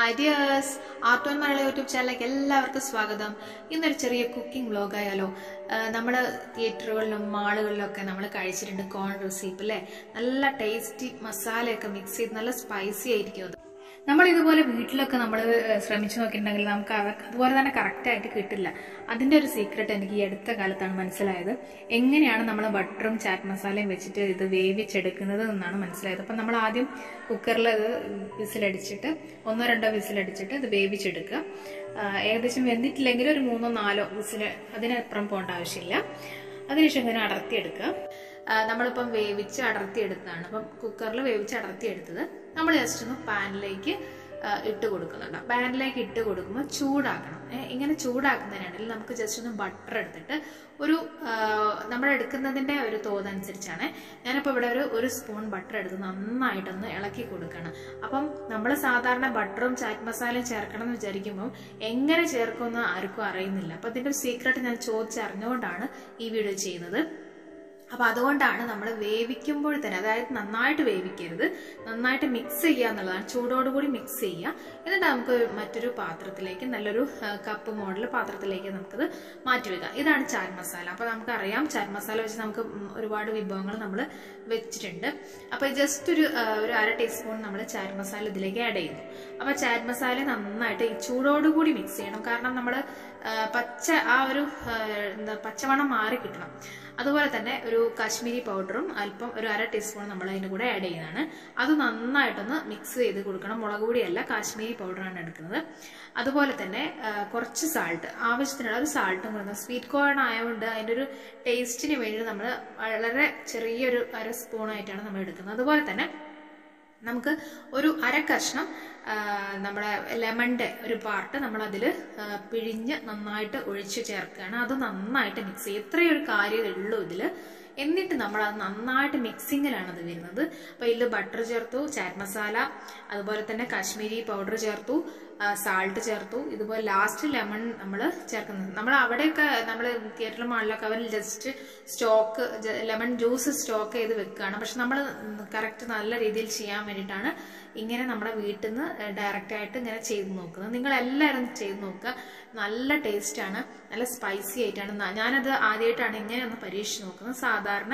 hi dears art and Malayalam YouTube ചാനലിലേക്ക് എല്ലാവർക്കും സ്വാഗതം ഇന്നൊരു ചെറിയ കുക്കിംഗ് വ്ലോഗായാലോ നമ്മൾ തിയേറ്ററുകളിലും മാളുകളിലും ഒക്കെ നമ്മൾ കഴിച്ചിട്ടുണ്ട് കോൺ റെസിപ്പ് അല്ലേ നല്ല ടേസ്റ്റി മസാലയൊക്കെ മിക്സ് ചെയ്ത് നല്ല സ്പൈസി ആയിരിക്കും അത് നമ്മൾ ഇതുപോലെ വീട്ടിലൊക്കെ നമ്മൾ ശ്രമിച്ചു നോക്കിയിട്ടുണ്ടെങ്കിൽ നമുക്ക് അത് അതുപോലെ തന്നെ കറക്റ്റ് ആയിട്ട് കിട്ടില്ല അതിന്റെ ഒരു സീക്രട്ട് എനിക്ക് ഈ അടുത്ത കാലത്താണ് മനസ്സിലായത് എങ്ങനെയാണ് നമ്മൾ ബട്ടറും ചാറ്റ് മസാലയും വെച്ചിട്ട് ഇത് വേവിച്ചെടുക്കുന്നത് എന്നാണ് മനസ്സിലായത് അപ്പം നമ്മൾ ആദ്യം കുക്കറിൽ ഇത് വിസിലടിച്ചിട്ട് ഒന്നോ രണ്ടോ വിസിലടിച്ചിട്ട് ഇത് വേവിച്ചെടുക്കുക ആ, ഏകദേശം വെന്തിട്ടില്ലെങ്കിൽ ഒരു മൂന്നോ നാലോ വിസിൽ അതിനപ്പുറം പോകേണ്ട ആവശ്യമില്ല അതിനുശേഷം ഇങ്ങനെ അടർത്തിയെടുക്കുക ആ, നമ്മളിപ്പം വേവിച്ച് അടർത്തിയെടുത്തതാണ് അപ്പം കുക്കറിൽ വേവിച്ച് അടർത്തിയെടുത്തത് നമ്മൾ ജസ്റ്റ് ഒന്ന് പാനിലേക്ക് ആ, ഇട്ട് കൊടുക്കുന്നുണ്ട് പാനിലേക്ക് ഇട്ട് കൊടുക്കുമ്പോൾ ചൂടാക്കണം ഏ, ഇങ്ങനെ ചൂടാക്കുന്നതിനാണെങ്കിൽ നമുക്ക് ജസ്റ്റ് ഒന്ന് ബട്ടർ എടുത്തിട്ട് ഒരു ആ, നമ്മൾ എടുക്കുന്നതിന്റെ ഒരു തോതനുസരിച്ചാണ് ഞാനിപ്പോൾ ഇവിടെ ഒരു ഒരു സ്പൂൺ ബട്ടർ എടുത്ത് നന്നായിട്ടൊന്ന് ഇളക്കി കൊടുക്കണം അപ്പം നമ്മൾ സാധാരണ ബട്ടറും ചാറ്റ് മസാലയും ചേർക്കണം എന്ന് വിചാരിക്കുമ്പോൾ എങ്ങനെ ചേർക്കുമെന്ന് ആർക്കും അറിയുന്നില്ല അപ്പം ഇതിന്റെ ഒരു സീക്രട്ട് ഞാൻ ചോദിച്ചറിഞ്ഞുകൊണ്ടാണ് ഈ വീഡിയോ ചെയ്യുന്നത് അപ്പൊ അതുകൊണ്ടാണ് നമ്മൾ വേവിക്കുമ്പോൾ തന്നെ അതായത് നന്നായിട്ട് വേവിക്കരുത് നന്നായിട്ട് മിക്സ് ചെയ്യുക എന്നുള്ളതാണ് ചൂടോടുകൂടി മിക്സ് ചെയ്യുക എന്നിട്ട് നമുക്ക് ഒരു മറ്റൊരു പാത്രത്തിലേക്ക് നല്ലൊരു ആ, കപ്പ് മോഡൽ പാത്രത്തിലേക്ക് നമുക്കത് മാറ്റി വെക്കാം ഇതാണ് ചാറ്റ് മസാല അപ്പൊ നമുക്കറിയാം ചാറ്റ് മസാല വെച്ച് നമുക്ക് ഉം ഒരുപാട് വിഭവങ്ങൾ നമ്മൾ വെച്ചിട്ടുണ്ട് അപ്പൊ ജസ്റ്റ് ഒരു ആ, ഒരു അര ടീസ്പൂൺ നമ്മൾ ചാറ്റ് മസാല ഇതിലേക്ക് ആഡ് ചെയ്യുന്നു അപ്പൊ ചാറ്റ് മസാല നന്നായിട്ട് ഈ ചൂടോടുകൂടി മിക്സ് ചെയ്യണം കാരണം നമ്മൾ പച്ച ആ ഒരു ആ, എന്താ പച്ചമണം മാറി കിട്ടണം അതുപോലെ തന്നെ ഒരു കാശ്മീരി പൗഡറും അല്പം ഒരു അര ടീസ്പൂൺ നമ്മൾ അതിൻ്റെ കൂടെ ആഡ് ചെയ്യുന്നതാണ് അത് നന്നായിട്ടൊന്ന് മിക്സ് ചെയ്ത് കൊടുക്കണം മുളക് പൊടിയല്ല കാശ്മീരി പൗഡറാണ് എടുക്കുന്നത് അതുപോലെ തന്നെ ആ, കുറച്ച് സാൾട്ട് ആവശ്യത്തിനുള്ള ഒരു സാൾട്ടും കൊടുക്കുന്നത് സ്വീറ്റ് കോൺ ആയതുകൊണ്ട് അതിൻ്റെ ഒരു ടേസ്റ്റിന് വേണ്ടി നമ്മൾ വളരെ ചെറിയൊരു അര സ്പൂണായിട്ടാണ് നമ്മൾ എടുക്കുന്നത് അതുപോലെ തന്നെ നമുക്ക് ഒരു അര കഷ്ണം ആ, നമ്മുടെ ലെമണിന്റെ ഒരു പാർട്ട് നമ്മൾ അതിൽ പിഴിഞ്ഞ് നന്നായിട്ട് ഒഴിച്ചു ചേർക്കുകയാണ് അത് നന്നായിട്ട് മിക്സ് ചെയ്യും ഇത്രയും ഒരു കാര്യമേ ഉള്ളൂ ഇതിൽ എന്നിട്ട് നമ്മൾ അത് നന്നായിട്ട് മിക്സിങ്ങിലാണ് അത് വരുന്നത് അപ്പോൾ ഇതിൽ ബട്ടർ ചേർത്തു ചാറ്റ് മസാല അതുപോലെ തന്നെ കാശ്മീരി പൗഡർ ചേർത്തു സാൾട്ട് ചേർത്തു ഇതുപോലെ ലാസ്റ്റ് ലെമൺ നമ്മൾ ചേർക്കുന്നത് നമ്മൾ അവിടെയൊക്കെ നമ്മൾ തിയേറ്ററിലും മാളിലൊക്കെ അവർ just stock lemon juice stock ചെയ്ത് വെക്കുകയാണ് പക്ഷെ നമ്മൾ കറക്റ്റ് നല്ല രീതിയിൽ ചെയ്യാൻ വേണ്ടിയിട്ടാണ് ഇങ്ങനെ നമ്മുടെ വീട്ടിൽ നിന്ന് ഡയറക്റ്റ് ആയിട്ട് ഇങ്ങനെ ചെയ്ത് നോക്കുന്നത് നിങ്ങൾ എല്ലാവരും ചെയ്ത് നോക്കുക നല്ല ടേസ്റ്റാണ് നല്ല സ്പൈസി ആയിട്ടാണ് ന- ഞാനത് ആദ്യമായിട്ടാണ് ഇങ്ങനെ ഒന്ന് പരീക്ഷിച്ച് നോക്കുന്നത് സാധാരണ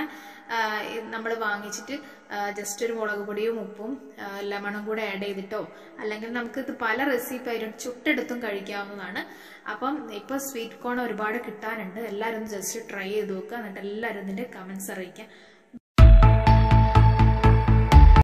നമ്മൾ വാങ്ങിച്ചിട്ട് ജസ്റ്റ് ഒരു മുളക് പൊടിയും ഉപ്പും ആ, ലെമണും കൂടെ ആഡ് ചെയ്തിട്ടോ അല്ലെങ്കിൽ നമുക്ക് ഇത് പല റെസിപ്പി ആയിട്ടും ചുട്ടെടുത്തും കഴിക്കാവുന്നതാണ് അപ്പം ഇപ്പൊ സ്വീറ്റ് കോൺ ഒരുപാട് കിട്ടാനുണ്ട് എല്ലാവരും ജസ്റ്റ് ട്രൈ ചെയ്ത് നോക്കുക എന്നിട്ട് എല്ലാവരും ഇതിന്റെ കമന്റ്സ് അറിയിക്കുക